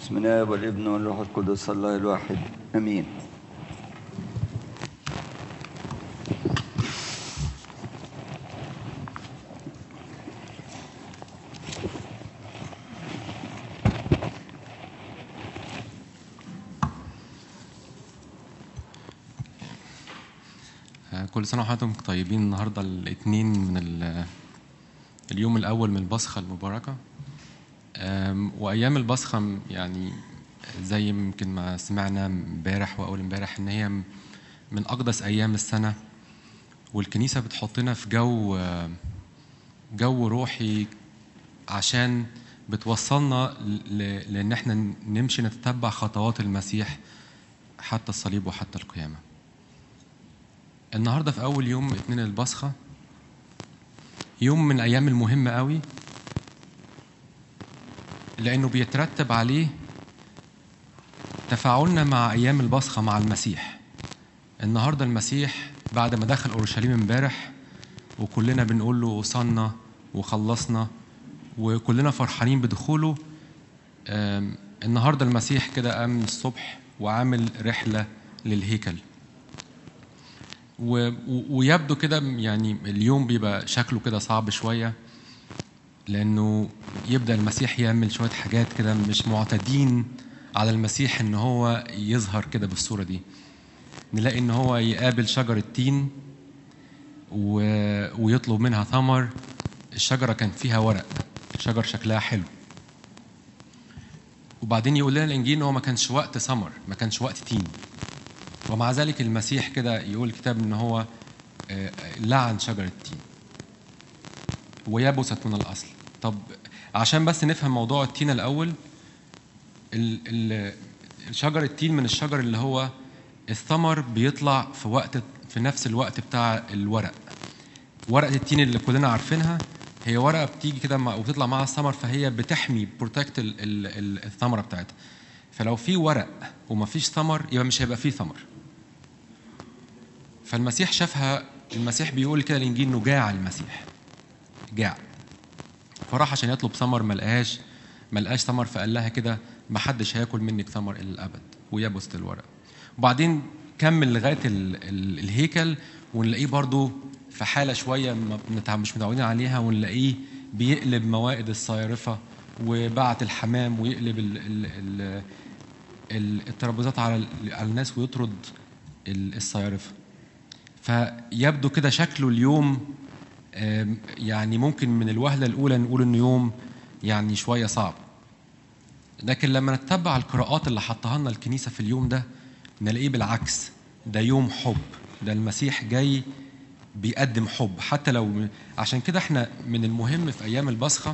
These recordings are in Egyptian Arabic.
بسم الله والابن والروح القدس الله الواحد امين كل سنة وحضراتكم طيبين النهاردة الاثنين من ال- اليوم الأول من البصخة المباركة أم، وأيام البصخة م- يعني زي يمكن ما سمعنا امبارح وأول امبارح إن هي م- من أقدس أيام السنة والكنيسة بتحطنا في جو جو روحي عشان بتوصلنا ل- لأن احنا نمشي نتتبع خطوات المسيح حتى الصليب وحتى القيامة النهارده في اول يوم اتنين البصخه يوم من الايام المهمه قوي لانه بيترتب عليه تفاعلنا مع ايام البصخه مع المسيح النهارده المسيح بعد ما دخل اورشليم امبارح وكلنا بنقول له وصلنا وخلصنا وكلنا فرحانين بدخوله آم، النهارده المسيح كده قام الصبح وعامل رحله للهيكل و... و- ويبدو كده يعني اليوم بيبقى شكله كده صعب شوية لأنه يبدأ المسيح يعمل شوية حاجات كده مش معتادين على المسيح إن هو يظهر كده بالصورة دي نلاقي إن هو يقابل شجرة تين و... ويطلب منها ثمر الشجرة كان فيها ورق شجر شكلها حلو وبعدين يقول لنا الإنجيل إن هو ما كانش وقت ثمر ما كانش وقت تين ومع ذلك المسيح كده يقول الكتاب ان هو آه، لعن شجر التين ويبست من الاصل طب عشان بس نفهم موضوع التين الاول ال- ال- شجر التين من الشجر اللي هو الثمر بيطلع في وقت في نفس الوقت بتاع الورق ورقه التين اللي كلنا عارفينها هي ورقه بتيجي كده مع- وبتطلع معاها الثمر فهي بتحمي بروتكت الثمره بتاعتها فلو في ورق ومفيش ثمر يبقى مش هيبقى فيه ثمر فالمسيح شافها المسيح بيقول كده الانجيل انه جاع المسيح جاع فراح عشان يطلب ثمر ما لقاهاش ما لقاش ثمر فقال لها كده ما حدش هياكل منك ثمر الى الابد ويبست الورق وبعدين كمل لغايه ال ال الهيكل ونلاقيه برضو في حاله شويه ما بنتع- مش متعودين عليها ونلاقيه بيقلب موائد الصيارفه وبعت الحمام ويقلب ال ال ال ال- الترابيزات على ال- على الناس ويطرد ال- الصيارفه فيبدو كده شكله اليوم آم، يعني ممكن من الوهله الاولى نقول انه يوم يعني شويه صعب لكن لما نتبع القراءات اللي حطها لنا الكنيسه في اليوم ده نلاقيه بالعكس ده يوم حب ده المسيح جاي بيقدم حب حتى لو عشان كده احنا من المهم في ايام البصخه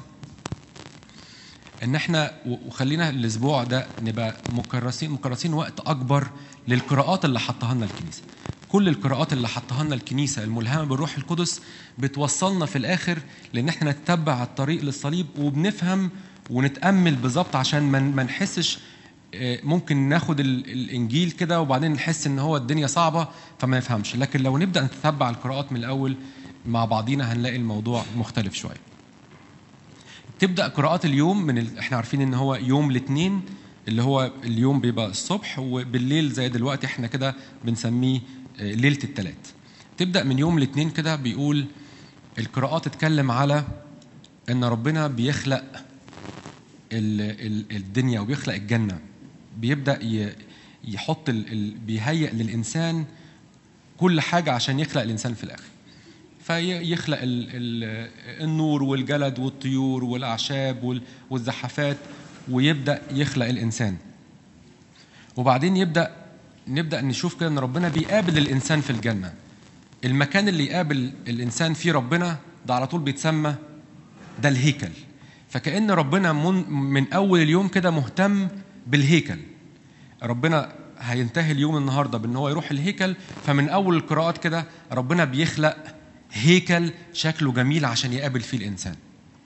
ان احنا و- وخلينا الاسبوع ده نبقى مكرسين مكرسين وقت اكبر للقراءات اللي حطها لنا الكنيسه كل القراءات اللي حطها لنا الكنيسه الملهمه بالروح القدس بتوصلنا في الاخر لان احنا نتبع الطريق للصليب وبنفهم ونتامل بالظبط عشان ما ما نحسش آه، ممكن ناخد ال- الانجيل كده وبعدين نحس ان هو الدنيا صعبه فما نفهمش لكن لو نبدا نتتبع القراءات من الاول مع بعضينا هنلاقي الموضوع مختلف شويه تبدا قراءات اليوم من ال... احنا عارفين ان هو يوم الاثنين اللي هو اليوم بيبقى الصبح وبالليل زي دلوقتي احنا كده بنسميه آه، ليله الثلاث تبدا من يوم الاثنين كده بيقول القراءات تتكلم على ان ربنا بيخلق ال... ال... الدنيا وبيخلق الجنه بيبدا ي... يحط ال... ال... بيهيئ للانسان كل حاجه عشان يخلق الانسان في الاخر فيخلق ال ال النور والجلد والطيور والاعشاب وال- والزحافات ويبدا يخلق الانسان وبعدين يبدا نبدا نشوف كده ان ربنا بيقابل الانسان في الجنه المكان اللي يقابل الانسان فيه ربنا ده على طول بيتسمى ده الهيكل فكأن ربنا من, من أول اليوم كده مهتم بالهيكل ربنا هينتهي اليوم النهارده بان هو يروح الهيكل فمن اول القراءات كده ربنا بيخلق هيكل شكله جميل عشان يقابل فيه الانسان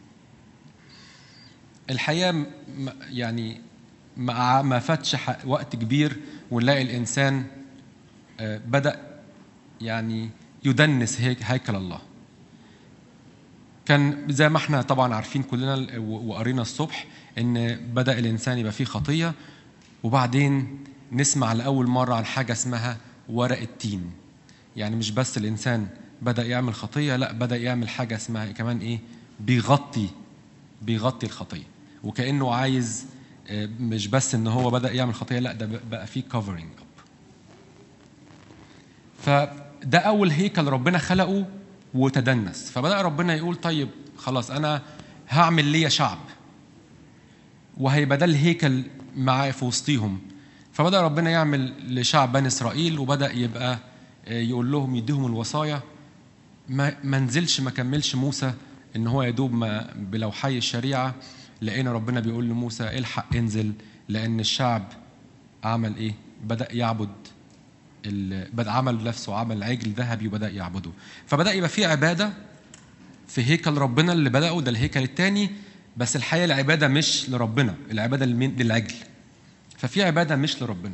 الحقيقه م- يعني ما ما فاتش ح- وقت كبير ونلاقي الانسان آه، بدا يعني يدنس هيك- هيكل الله كان زي ما احنا طبعا عارفين كلنا و- وقرينا الصبح ان بدا الانسان يبقى فيه خطيه وبعدين نسمع لاول مره عن حاجه اسمها ورق التين يعني مش بس الانسان بدا يعمل خطيه لا بدا يعمل حاجه اسمها كمان ايه بيغطي بيغطي الخطيه وكانه عايز آه، مش بس ان هو بدا يعمل خطيه لا ده بقى فيه كفرنج اب فده اول هيكل ربنا خلقه وتدنس فبدا ربنا يقول طيب خلاص انا هعمل ليا شعب وهيبقى ده الهيكل معاه في وسطيهم فبدا ربنا يعمل لشعب بني اسرائيل وبدا يبقى آه، يقول لهم يديهم الوصايا ما ما نزلش ما كملش موسى ان هو يدوب ما بلوحي الشريعه لقينا ربنا بيقول لموسى الحق انزل لان الشعب عمل ايه؟ بدا يعبد ال- بدا عمل نفسه عمل عجل ذهبي وبدا يعبده فبدا يبقى في عباده في هيكل ربنا اللي بدأه ده الهيكل الثاني بس الحقيقه العباده مش لربنا العباده لمين؟ للعجل ففي عباده مش لربنا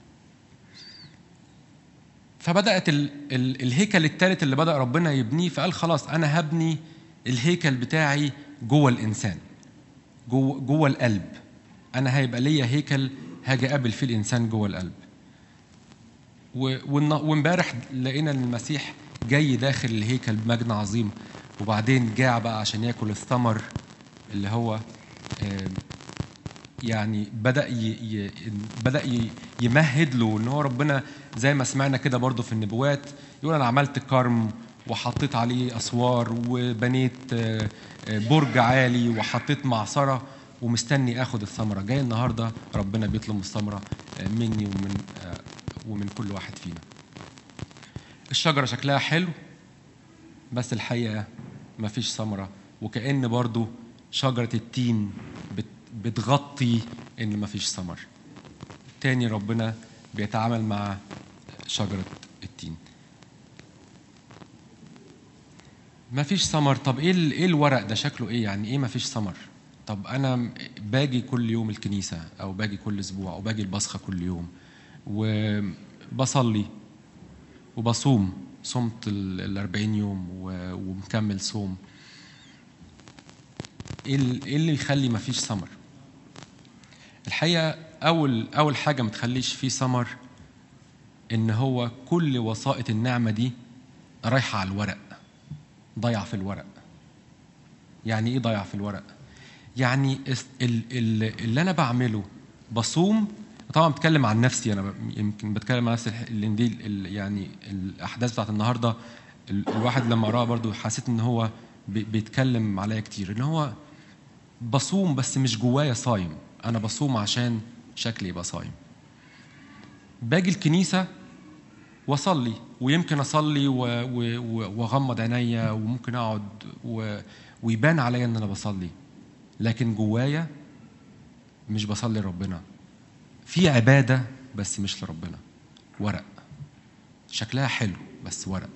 فبدات ال ال الهيكل الثالث اللي بدا ربنا يبنيه فقال خلاص انا هبني الهيكل بتاعي جوه الانسان جوه جوه القلب انا هيبقى ليا هيكل هاجي اقابل فيه الانسان جوه القلب و- والن- وامبارح لقينا ان المسيح جاي داخل الهيكل بمجد عظيم وبعدين جاع بقى عشان ياكل الثمر اللي هو آم، يعني بدا ي... ي... بدا ي... يمهد له ان هو ربنا زي ما سمعنا كده برضو في النبوات يقول انا عملت كرم وحطيت عليه اسوار وبنيت آه، آه، برج عالي وحطيت معصره ومستني اخد الثمره جاي النهارده ربنا بيطلب الثمره آه، مني ومن آه، ومن كل واحد فينا الشجره شكلها حلو بس الحقيقه مفيش ثمره وكأن برضو شجره التين بت بتغطي ان مفيش ثمر تاني ربنا بيتعامل مع شجره التين مفيش ثمر طب ايه ال- ايه الورق ده شكله ايه يعني ايه مفيش ثمر طب انا باجي كل يوم الكنيسه او باجي كل اسبوع او باجي البصخه كل يوم وبصلي وبصوم صمت ال 40 يوم و- ومكمل صوم ايه ال- إيه اللي يخلي مفيش ثمر الحقيقه اول اول حاجه ما تخليش فيه ثمر ان هو كل وسائط النعمه دي رايحه على الورق ضيع في الورق يعني ايه ضيع في الورق يعني اس- ال- ال- اللي انا بعمله بصوم طبعا بتكلم عن نفسي انا ب- يمكن بتكلم عن نفسي الح- لان دي ال- يعني الاحداث بتاعت النهارده ال- الواحد لما قراها برضو حسيت ان هو بي- بيتكلم عليا كتير ان هو بصوم بس مش جوايا صايم انا بصوم عشان شكلي يبقى صايم باجي الكنيسه واصلي ويمكن اصلي و- و- و- واغمض عينيا وممكن اقعد و- ويبان عليا ان انا بصلي لكن جوايا مش بصلي لربنا في عباده بس مش لربنا ورق شكلها حلو بس ورق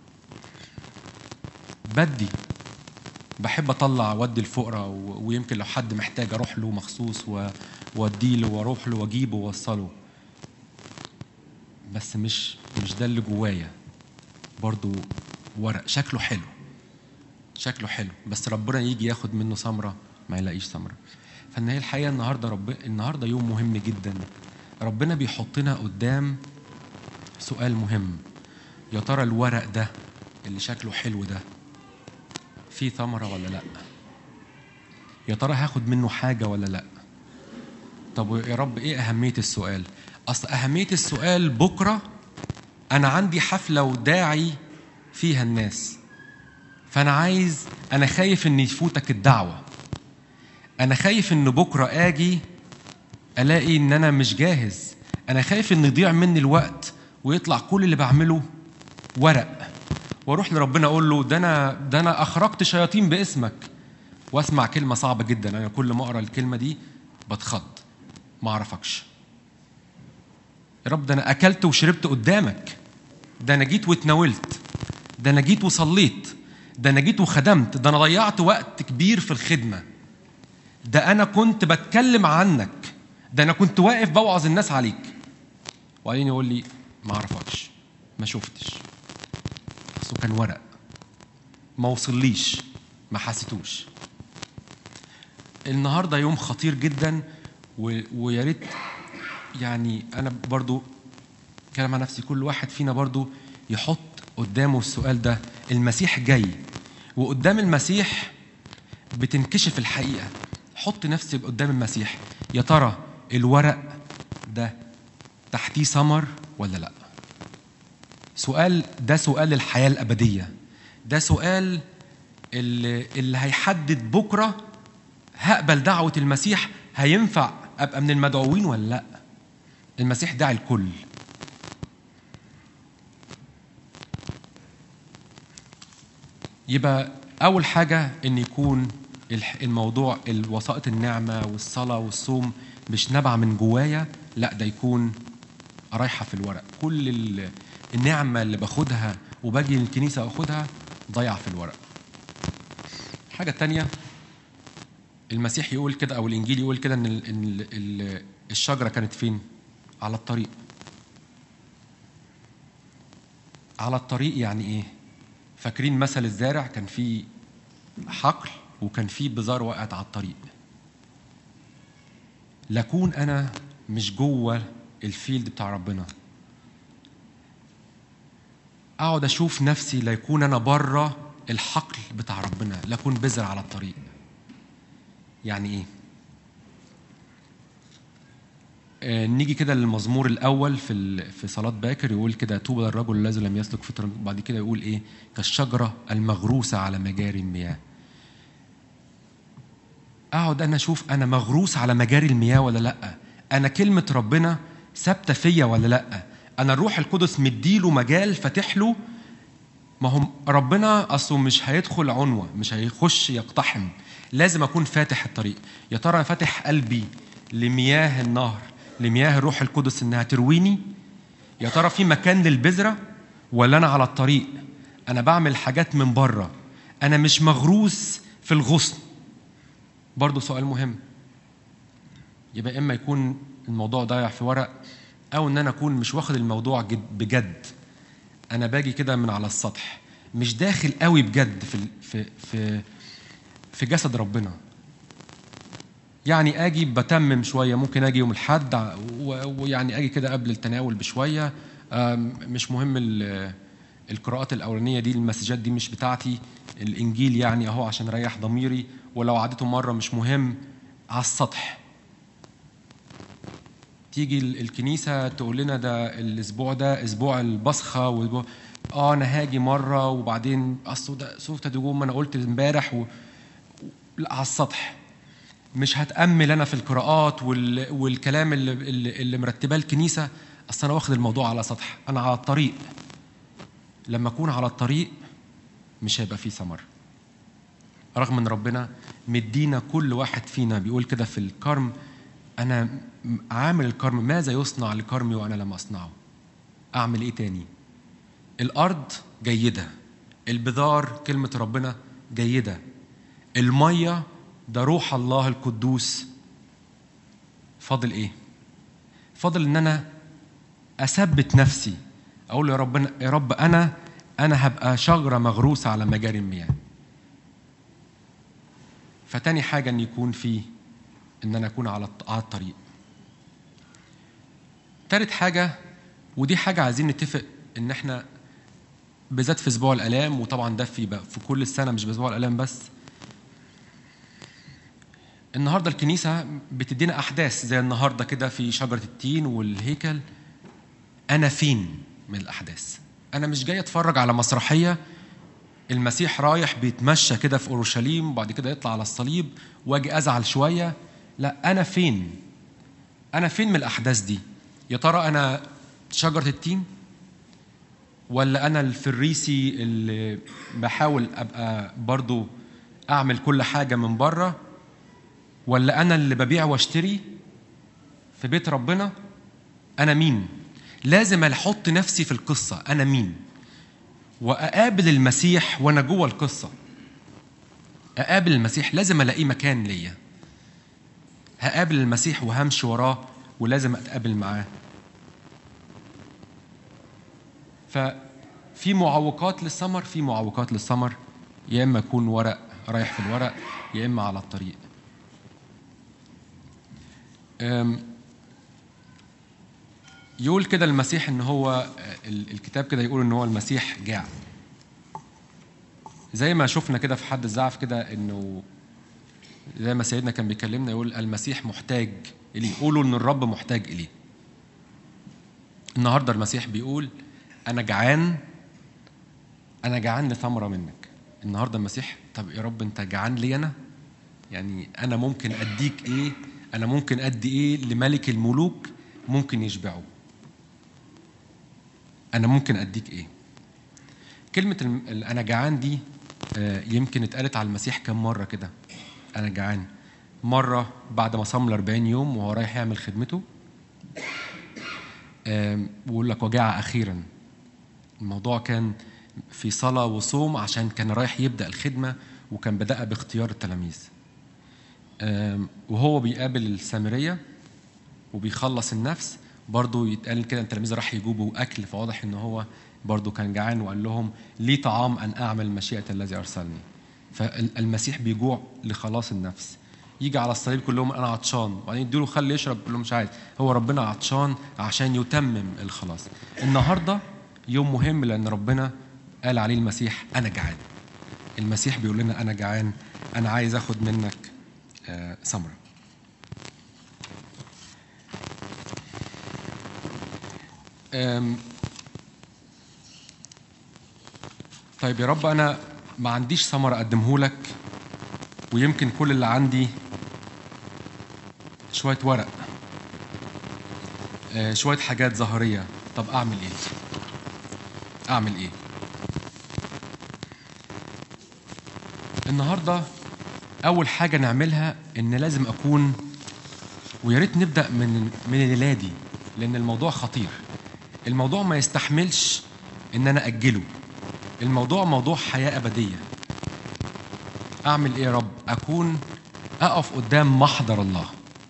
بدي بحب اطلع وادي الفقراء و- ويمكن لو حد محتاج اروح له مخصوص و- وادي له واروح له واجيبه واوصله بس مش مش ده اللي جوايا برضو ورق شكله حلو شكله حلو بس ربنا يجي ياخد منه ثمره ما يلاقيش ثمره فان هي الحقيقه النهارده رب النهارده يوم مهم جدا ربنا بيحطنا قدام سؤال مهم يا ترى الورق ده اللي شكله حلو ده فيه ثمره ولا لا يا ترى هاخد منه حاجه ولا لا طب يا رب ايه اهميه السؤال اصل اهميه السؤال بكره انا عندي حفله وداعي فيها الناس فانا عايز انا خايف ان يفوتك الدعوه انا خايف ان بكره اجي الاقي ان انا مش جاهز انا خايف ان يضيع مني الوقت ويطلع كل اللي بعمله ورق واروح لربنا اقول له ده انا ده انا اخرجت شياطين باسمك واسمع كلمه صعبه جدا انا كل ما اقرا الكلمه دي بتخض ما اعرفكش يا رب ده انا اكلت وشربت قدامك ده انا جيت واتناولت ده انا جيت وصليت ده انا جيت وخدمت ده انا ضيعت وقت كبير في الخدمه ده انا كنت بتكلم عنك ده انا كنت واقف بوعظ الناس عليك وبعدين يقول لي ما اعرفكش ما شفتش اصله كان ورق ما وصليش ما حسيتوش النهارده يوم خطير جدا و- ويا ريت يعني انا برضو كلام عن نفسي كل واحد فينا برضو يحط قدامه السؤال ده المسيح جاي وقدام المسيح بتنكشف الحقيقة حط نفسي قدام المسيح يا ترى الورق ده تحتيه ثمر ولا لا سؤال ده سؤال الحياة الأبدية ده سؤال اللي, اللي هيحدد بكرة هقبل دعوة المسيح هينفع أبقى من المدعوين ولا لا المسيح داعي الكل يبقى أول حاجة إن يكون الح- الموضوع الوسائط النعمة والصلاة والصوم مش نابعة من جوايا لا ده يكون رايحة في الورق كل ال- النعمة اللي باخدها وباجي الكنيسة أخدها ضايعة في الورق حاجة تانية المسيح يقول كده أو الإنجيل يقول كده إن ال- إن ال- ال- الشجرة كانت فين؟ على الطريق على الطريق يعني إيه؟ فاكرين مثل الزارع كان فيه حقل وكان فيه بذار وقعت على الطريق لكون انا مش جوه الفيلد بتاع ربنا اقعد اشوف نفسي ليكون انا بره الحقل بتاع ربنا لكون بذر على الطريق يعني ايه آه، نيجي كده للمزمور الاول في ال- في صلاه باكر يقول كده طوبى للرجل الذي لم يسلك في طريق بعد كده يقول ايه كالشجره المغروسه على مجاري المياه اقعد انا اشوف انا مغروس على مجاري المياه ولا لا انا كلمه ربنا ثابته فيا ولا لا انا الروح القدس مديله مجال فاتح له ما هم ربنا اصله مش هيدخل عنوه مش هيخش يقتحم لازم اكون فاتح الطريق يا ترى أنا فاتح قلبي لمياه النهر لمياه الروح القدس انها ترويني يا ترى في مكان للبذره ولا انا على الطريق انا بعمل حاجات من بره انا مش مغروس في الغصن برضه سؤال مهم يبقى اما يكون الموضوع ضايع في ورق او ان انا اكون مش واخد الموضوع جد بجد انا باجي كده من على السطح مش داخل قوي بجد في ال- في في في جسد ربنا يعني اجي بتمم شويه ممكن اجي يوم الاحد ع- و- ويعني اجي كده قبل التناول بشويه آم، مش مهم ال- القراءات الاولانيه دي المسجات دي مش بتاعتي الانجيل يعني اهو عشان اريح ضميري ولو عديته مره مش مهم على السطح تيجي ال- الكنيسه تقول لنا ده الاسبوع ده اسبوع البصخه واسبوع اه انا هاجي مره وبعدين اصل ده سوفت دوجوم ما انا قلت امبارح و... لا على السطح مش هتأمل أنا في القراءات وال... والكلام اللي, اللي, اللي مرتباه الكنيسة أصل أنا واخد الموضوع على سطح أنا على الطريق لما أكون على الطريق مش هيبقى فيه ثمر رغم ان ربنا مدينا كل واحد فينا بيقول كده في الكرم انا م- عامل الكرم ماذا يصنع لكرمي وانا لم اصنعه اعمل ايه تاني الارض جيده البذار كلمه ربنا جيده الميه ده روح الله القدوس فاضل ايه فاضل ان انا اثبت نفسي اقول يا ربنا يا رب انا انا هبقى شجره مغروسه على مجاري المياه فتاني حاجه ان يكون في ان انا اكون على الط- على الطريق تالت حاجه ودي حاجه عايزين نتفق ان احنا بالذات في اسبوع الالام وطبعا ده في بقى في كل السنه مش باسبوع الالام بس النهارده الكنيسه بتدينا احداث زي النهارده كده في شجره التين والهيكل انا فين من الاحداث انا مش جاي اتفرج على مسرحيه المسيح رايح بيتمشى كده في اورشليم وبعد كده يطلع على الصليب واجي ازعل شويه لا انا فين انا فين من الاحداث دي يا ترى انا شجره التين ولا انا الفريسي اللي بحاول ابقى برضو اعمل كل حاجه من بره ولا انا اللي ببيع واشتري في بيت ربنا انا مين لازم احط نفسي في القصه انا مين واقابل المسيح وانا جوه القصه اقابل المسيح لازم الاقيه مكان ليا هقابل المسيح وهمشي وراه ولازم اتقابل معاه ففي معوقات للثمر في معوقات للثمر يا اما يكون ورق رايح في الورق يا اما على الطريق أم، يقول كده المسيح ان هو ال- الكتاب كده يقول ان هو المسيح جاع زي ما شفنا كده في حد الزعف كده انه زي ما سيدنا كان بيكلمنا يقول المسيح محتاج اليه يقولوا ان الرب محتاج اليه النهارده المسيح بيقول انا جعان انا جعان لثمره منك النهارده المسيح طب يا رب انت جعان لي انا يعني انا ممكن اديك ايه انا ممكن ادي ايه لملك الملوك ممكن يشبعه انا ممكن اديك ايه كلمه الم- ال- انا جعان دي آه، يمكن اتقالت على المسيح كم مره كده انا جعان مره بعد ما صام ال 40 يوم وهو رايح يعمل خدمته آم، بيقول لك وجاع اخيرا الموضوع كان في صلاه وصوم عشان كان رايح يبدا الخدمه وكان بدأ باختيار التلاميذ آم، وهو بيقابل السامريه وبيخلص النفس برضه يتقال كده التلاميذ راح يجيبوا اكل فواضح ان هو برضه كان جعان وقال لهم لي طعام ان اعمل مشيئه الذي ارسلني فالمسيح بيجوع لخلاص النفس يجي على الصليب كل لهم انا عطشان وبعدين يديله خل يشرب يقول له مش عايز هو ربنا عطشان عشان يتمم الخلاص النهارده يوم مهم لان ربنا قال عليه المسيح انا جعان المسيح بيقول لنا انا جعان انا عايز اخد منك آه، ثمره أم، طيب يا رب انا ما عنديش ثمر اقدمه لك ويمكن كل اللي عندي شويه ورق آه، شويه حاجات ظاهريه طب اعمل ايه اعمل ايه النهارده اول حاجه نعملها ان لازم اكون ويا ريت نبدا من من الليله دي لان الموضوع خطير الموضوع ما يستحملش ان انا اجله الموضوع موضوع حياه ابديه اعمل ايه يا رب اكون اقف قدام محضر الله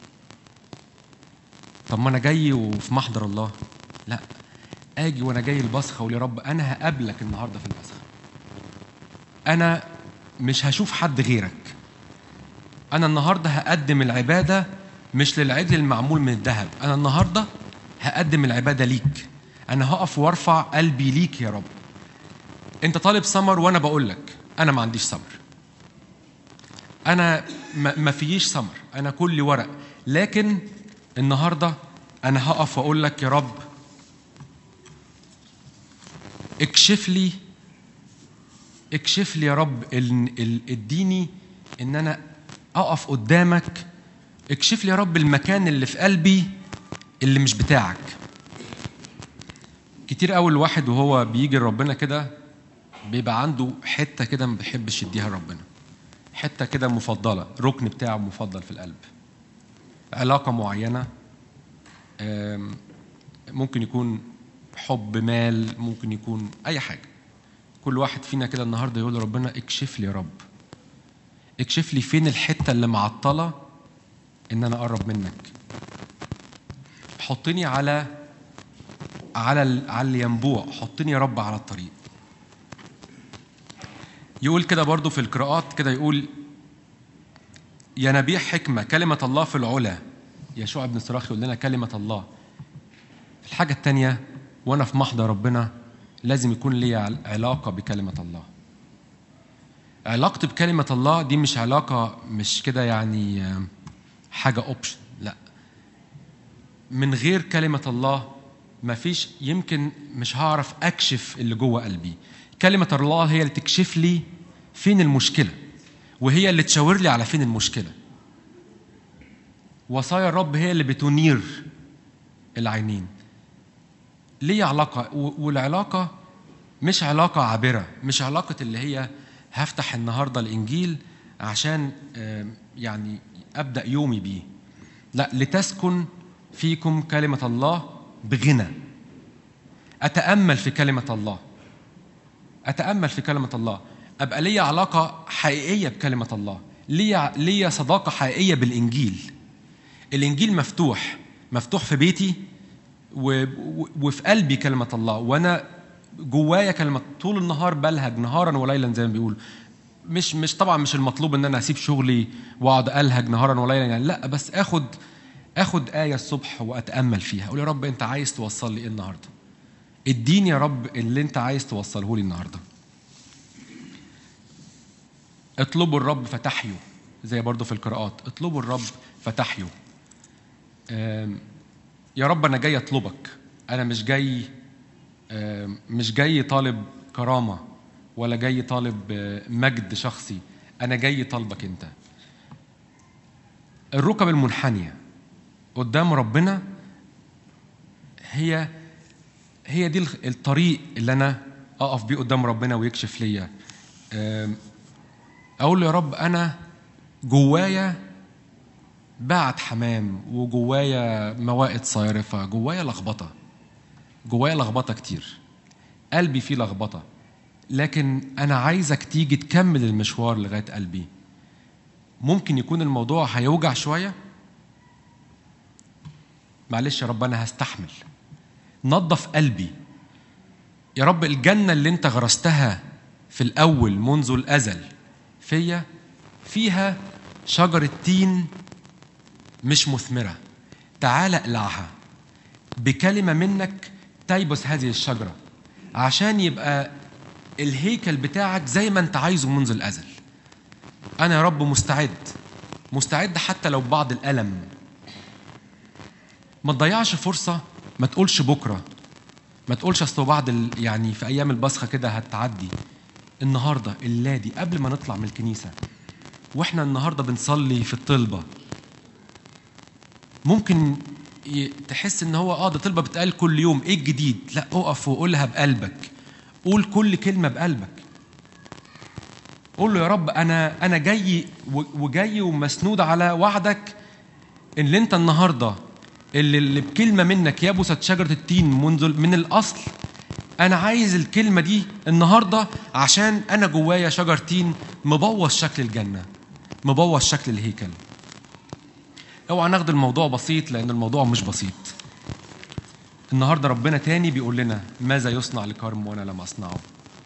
طب ما انا جاي وفي محضر الله لا اجي وانا جاي البصخه اقول يا رب انا هقابلك النهارده في البصخه انا مش هشوف حد غيرك انا النهارده هقدم العباده مش للعجل المعمول من الذهب انا النهارده هقدم العباده ليك انا هقف وارفع قلبي ليك يا رب انت طالب ثمر وانا بقول لك انا ما عنديش ثمر انا ما ما فيش ثمر انا كل ورق لكن النهارده انا هقف واقول لك يا رب اكشف لي اكشف لي يا رب ال- ال- اديني ان انا اقف قدامك اكشف لي يا رب المكان اللي في قلبي اللي مش بتاعك كتير قوي الواحد وهو بيجي لربنا كده بيبقى عنده حته كده ما بيحبش يديها لربنا حته كده مفضله ركن بتاعه مفضل في القلب علاقه معينه آم، ممكن يكون حب مال ممكن يكون اي حاجه كل واحد فينا كده النهارده يقول لربنا اكشف لي يا رب اكشف لي فين الحته اللي معطله ان انا اقرب منك حطني على على ال- على الينبوع حطني يا رب على الطريق يقول كده برضو في القراءات كده يقول ينابيع حكمة كلمة الله في العلا يشوع بن صراخ يقول لنا كلمة الله الحاجة التانية وأنا في محضر ربنا لازم يكون لي عل- علاقة بكلمة الله علاقتي بكلمة الله دي مش علاقة مش كده يعني آم، حاجة اوبشن لا من غير كلمة الله مفيش يمكن مش هعرف أكشف اللي جوه قلبي كلمة الله هي اللي تكشف لي فين المشكلة وهي اللي تشاور لي على فين المشكلة وصايا الرب هي اللي بتنير العينين ليه علاقة و- والعلاقة مش علاقة عابرة مش علاقة اللي هي هفتح النهاردة الإنجيل عشان آم، يعني أبدأ يومي بيه لا لتسكن فيكم كلمة الله بغنى أتأمل في كلمة الله أتأمل في كلمة الله أبقى ليا علاقة حقيقية بكلمة الله ليا ليا صداقة حقيقية بالإنجيل الإنجيل مفتوح مفتوح في بيتي و... و... وفي قلبي كلمة الله وأنا جوايا كلمة طول النهار بلهج نهارا وليلا زي ما بيقول مش مش طبعا مش المطلوب ان انا اسيب شغلي واقعد الهج نهارا وليلا يعني لا بس اخد اخد ايه الصبح واتامل فيها اقول يا رب انت عايز توصل لي ايه النهارده اديني يا رب اللي انت عايز توصله لي النهارده اطلبوا الرب فتحيوا زي برضو في القراءات اطلبوا الرب فتحيوا آم، يا رب انا جاي اطلبك انا مش جاي آم، مش جاي طالب كرامه ولا جاي طالب آه، مجد شخصي انا جاي طالبك انت الركب المنحنيه قدام ربنا هي هي دي الخ- الطريق اللي انا اقف بيه قدام ربنا ويكشف ليا آم، اقول له يا رب انا جوايا بعت حمام وجوايا موائد صيرفه جوايا لخبطه جوايا لخبطه كتير قلبي فيه لخبطه لكن انا عايزك تيجي تكمل المشوار لغايه قلبي ممكن يكون الموضوع هيوجع شويه معلش يا رب انا هستحمل نظف قلبي يا رب الجنه اللي انت غرستها في الاول منذ الازل فيا فيها شجره تين مش مثمره تعال اقلعها بكلمه منك تيبس هذه الشجره عشان يبقى الهيكل بتاعك زي ما انت عايزه منذ الازل انا يا رب مستعد مستعد حتى لو بعض الالم ما تضيعش فرصه ما تقولش بكره ما تقولش اصل بعض ال... يعني في ايام البصخه كده هتعدي النهارده الليله دي قبل ما نطلع من الكنيسه واحنا النهارده بنصلي في الطلبه ممكن ي- تحس ان هو اه ده طلبه بتقال كل يوم ايه الجديد لا اقف وقولها بقلبك قول كل كلمه بقلبك قول له يا رب انا انا جاي و- وجاي ومسنود على وعدك ان انت النهارده اللي, اللي بكلمه منك يبست شجره التين منذ ال- من الاصل انا عايز الكلمه دي النهارده عشان انا جوايا شجر تين مبوظ شكل الجنه مبوظ شكل الهيكل اوعى ناخد الموضوع بسيط لان الموضوع مش بسيط النهارده ربنا تاني بيقول لنا ماذا يصنع لكرم وانا لم اصنعه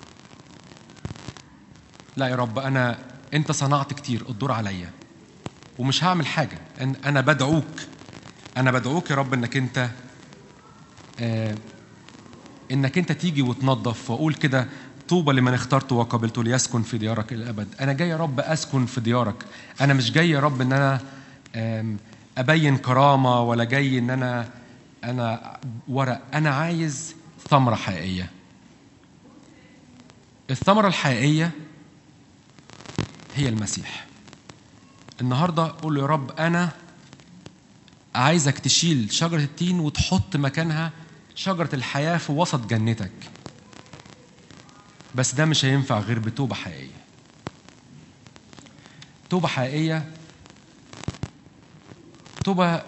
لا يا رب انا انت صنعت كتير الدور عليا ومش هعمل حاجه أن- انا بدعوك انا بدعوك يا رب انك انت آه انك انت تيجي وتنظف واقول كده طوبى لمن اخترته وقبلته ليسكن في ديارك الى الابد انا جاي يا رب اسكن في ديارك انا مش جاي يا رب ان انا آم، ابين كرامه ولا جاي ان انا انا ورق انا عايز ثمره حقيقيه الثمره الحقيقيه هي المسيح النهارده قول له يا رب انا عايزك تشيل شجره التين وتحط مكانها شجره الحياه في وسط جنتك بس ده مش هينفع غير بتوبه حقيقيه توبه حقيقيه توبه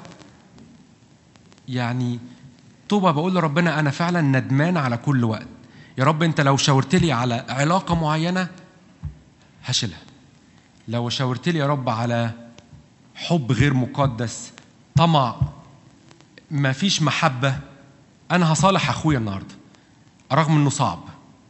يعني توبه بقول لربنا انا فعلا ندمان على كل وقت يا رب انت لو شاورت لي على علاقه معينه هشيلها لو شاورت لي يا رب على حب غير مقدس طمع ما فيش محبة أنا هصالح أخويا النهاردة رغم إنه صعب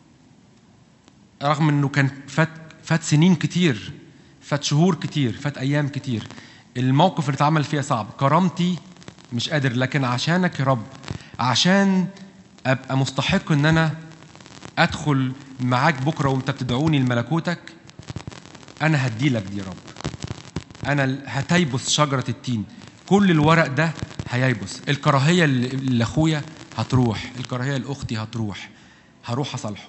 رغم إنه كان فات فات سنين كتير فات شهور كتير فات أيام كتير الموقف اللي اتعمل فيها صعب كرامتي مش قادر لكن عشانك يا رب عشان أبقى مستحق إن أنا أدخل معاك بكرة وأنت بتدعوني لملكوتك انا هديلك دي يا رب انا ال- هتيبس شجره التين كل الورق ده هييبس الكراهيه اللي- لاخويا هتروح الكراهيه لاختي هتروح هروح اصالحه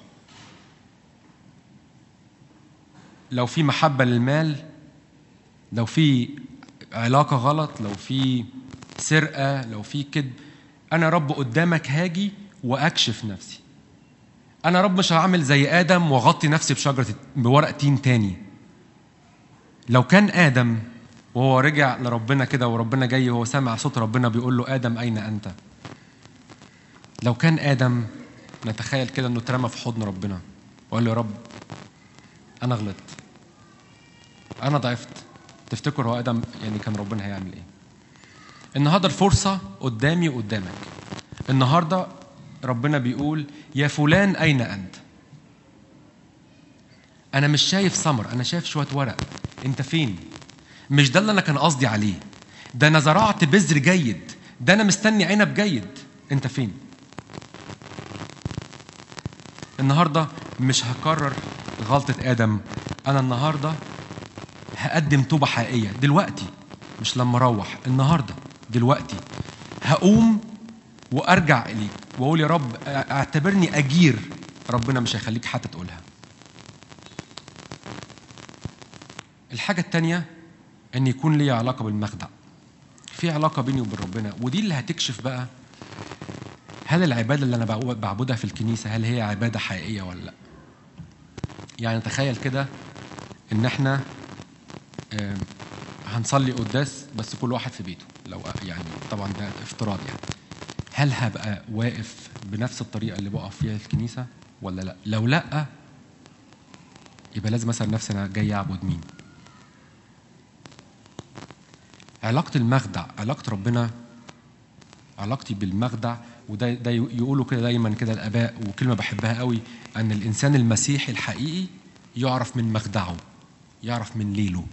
لو في محبه للمال لو في علاقه غلط لو في سرقه لو في كذب انا يا رب قدامك هاجي واكشف نفسي انا يا رب مش هعمل زي ادم واغطي نفسي بشجره بورق تين تاني لو كان ادم وهو رجع لربنا كده وربنا جاي وهو سامع صوت ربنا بيقول له ادم اين انت لو كان ادم نتخيل كده انه اترمى في حضن ربنا وقال له يا رب انا غلطت انا ضعفت تفتكر هو ادم يعني كان ربنا هيعمل ايه النهارده الفرصه قدامي وقدامك النهارده ربنا بيقول يا فلان اين انت انا مش شايف ثمر انا شايف شويه ورق انت فين مش ده اللي انا كان قصدي عليه ده انا زرعت بذر جيد ده انا مستني عنب جيد انت فين النهارده مش هكرر غلطه ادم انا النهارده هقدم توبه حقيقيه دلوقتي مش لما اروح النهارده دلوقتي هقوم وارجع اليك واقول يا رب اعتبرني اجير ربنا مش هيخليك حتى تقولها الحاجة التانية إن يكون لي علاقة بالمخدع. في علاقة بيني وبين ربنا ودي اللي هتكشف بقى هل العبادة اللي أنا بعو- بعبدها في الكنيسة هل هي عبادة حقيقية ولا لأ؟ يعني تخيل كده إن إحنا آم، هنصلي قداس بس كل واحد في بيته لو يعني طبعا ده افتراض يعني هل هبقى واقف بنفس الطريقة اللي بقف فيها في الكنيسة ولا لأ؟ لو لأ يبقى لازم أسأل نفسي أنا جاي أعبد مين؟ علاقة المخدع علاقة ربنا علاقتي بالمخدع وده ده يقولوا كده دايما كده الآباء وكلمة بحبها قوي أن الإنسان المسيحي الحقيقي يعرف من مخدعه يعرف من ليله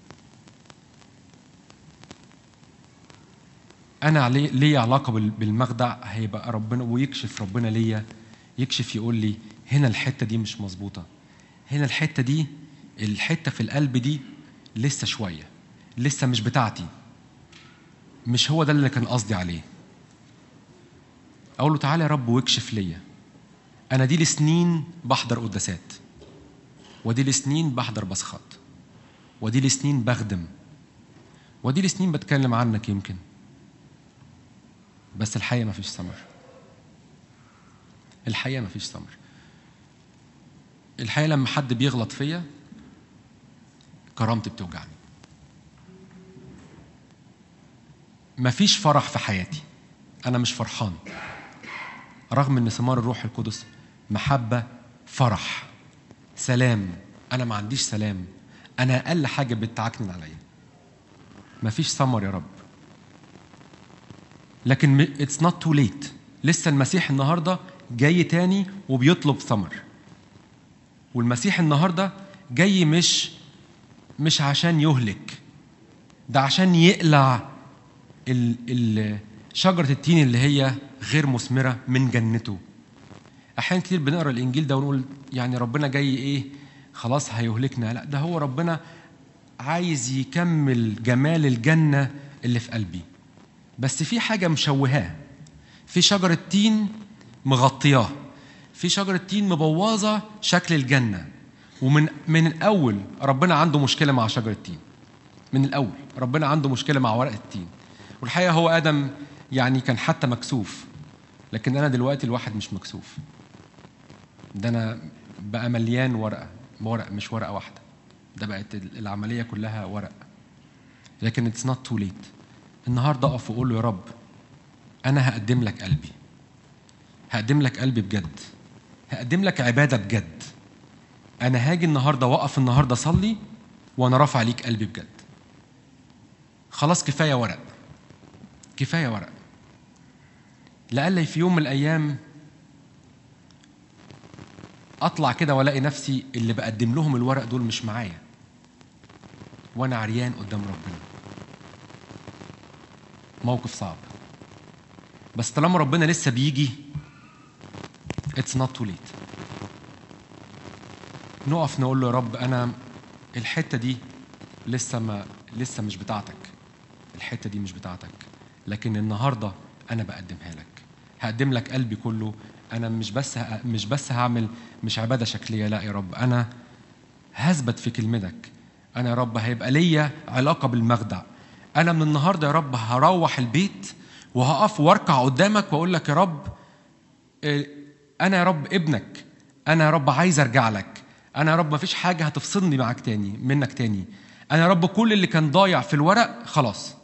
أنا علي ليا علاقة بال- بالمخدع هيبقى ربنا ويكشف ربنا ليا يكشف يقول لي هنا الحتة دي مش مظبوطة هنا الحتة دي الحتة في القلب دي لسه شوية لسه مش بتاعتي مش هو ده اللي كان قصدي عليه اقول له تعالى يا رب واكشف ليا انا دي لسنين بحضر قداسات ودي لسنين بحضر بصخات ودي لسنين بخدم ودي لسنين بتكلم عنك يمكن بس الحقيقه مفيش ثمر الحقيقه مفيش ثمر الحقيقه لما حد بيغلط فيا كرامتي بتوجعني مفيش فرح في حياتي انا مش فرحان رغم ان ثمار الروح القدس محبه فرح سلام انا ما عنديش سلام انا اقل حاجه بتعكنن عليا مفيش ثمر يا رب لكن اتس نوت تو ليت لسه المسيح النهارده جاي تاني وبيطلب ثمر والمسيح النهارده جاي مش مش عشان يهلك ده عشان يقلع ال ال شجرة التين اللي هي غير مثمرة من جنته أحيانا كتير بنقرا الإنجيل ده ونقول يعني ربنا جاي إيه خلاص هيهلكنا لا ده هو ربنا عايز يكمل جمال الجنة اللي في قلبي بس في حاجة مشوهاه في شجرة تين مغطياه في شجرة تين مبوظة شكل الجنة ومن من الأول ربنا عنده مشكلة مع شجرة التين من الأول ربنا عنده مشكلة مع ورقة التين والحقيقة هو آدم يعني كان حتى مكسوف لكن أنا دلوقتي الواحد مش مكسوف ده أنا بقى مليان ورقة ورق مش ورقة واحدة ده بقت العملية كلها ورق لكن اتس نوت تو ليت النهارده اقف واقول له يا رب انا هقدم لك قلبي هقدم لك قلبي بجد هقدم لك عباده بجد انا هاجي النهارده واقف النهارده اصلي وانا رافع ليك قلبي بجد خلاص كفايه ورق كفايه ورق لألا في يوم من الايام اطلع كده والاقي نفسي اللي بقدم لهم الورق دول مش معايا وانا عريان قدام ربنا موقف صعب بس طالما ربنا لسه بيجي اتس نوت تو ليت نقف نقول له يا رب انا الحته دي لسه ما لسه مش بتاعتك الحته دي مش بتاعتك لكن النهارده انا بقدمها لك هقدم لك قلبي كله انا مش بس ه... مش بس هعمل مش عباده شكليه لا يا رب انا هثبت في كلمتك انا يا رب هيبقى ليا علاقه بالمخدع انا من النهارده يا رب هروح البيت وهقف واركع قدامك واقول لك يا رب انا يا رب ابنك انا يا رب عايز ارجع لك انا يا رب ما فيش حاجه هتفصلني معاك تاني منك تاني انا يا رب كل اللي كان ضايع في الورق خلاص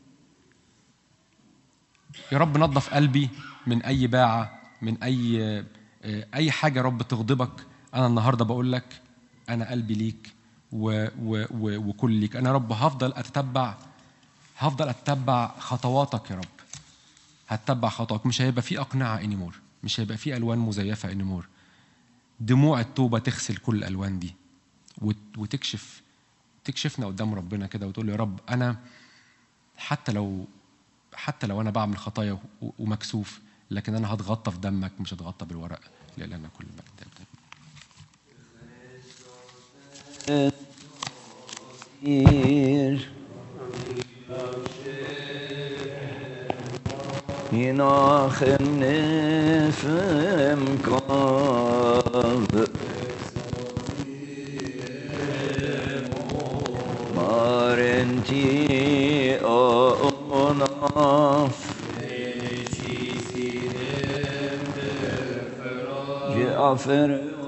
يا رب نظف قلبي من اي باعه من اي اي حاجه يا رب تغضبك انا النهارده بقول لك انا قلبي ليك و و و وكل ليك انا يا رب هفضل اتتبع هفضل اتبع خطواتك يا رب هتتبع خطواتك مش هيبقى في اقنعه انيمور مش هيبقى في الوان مزيفه انيمور دموع التوبه تغسل كل الالوان دي وت- وتكشف تكشفنا قدام ربنا كده وتقول له يا رب انا حتى لو حتى لو انا بعمل خطايا و- ومكسوف لكن انا هتغطى في دمك مش هتغطى بالورق لإلهنا كل المجد Ir Hinachem nefem kav Marenti onaf Jafer